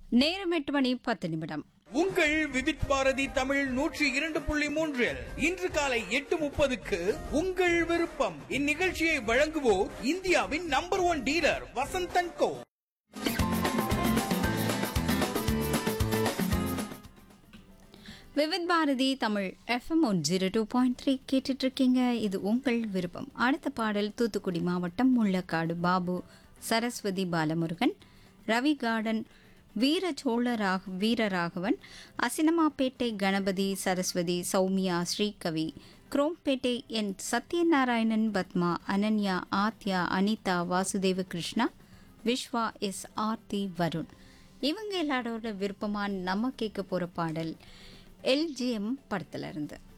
நேரம் எட்டு மணி பத்து நிமிடம் உங்கள் விவித் பாரதி தமிழ் நூற்றி இரண்டு புள்ளி மூன்றில் இன்று காலை எட்டு முப்பதுக்கு உங்கள் விருப்பம் இந்நிகழ்ச்சியை வழங்குவோர் இந்தியாவின் number one dealer Vasanthan co Vividh Bharati Tamil FM one zero two point three கேட்டுட்டு இருக்கீங்க இது உங்கள் விருப்பம் அடுத்த பாடல் தூத்துக்குடி மாவட்டம் முள்ளக்காடு பாபு சரஸ்வதி பாலமுருகன் ரவி கார்டன் வீர சோழராக வீரராகவன் அசினமாப்பேட்டை கணபதி சரஸ்வதி சௌமியா ஸ்ரீகவி குரோம்பேட்டை என் சத்யநாராயணன் பத்மா அனன்யா ஆத்யா அனிதா வாசுதேவ கிருஷ்ணா விஸ்வா எஸ் ஆர்த்தி வருண் இவங்க எல்லாரோட விருப்பமாக நம்ம கேட்க போகிற பாடல் எல்ஜிஎம் படத்துல இருந்து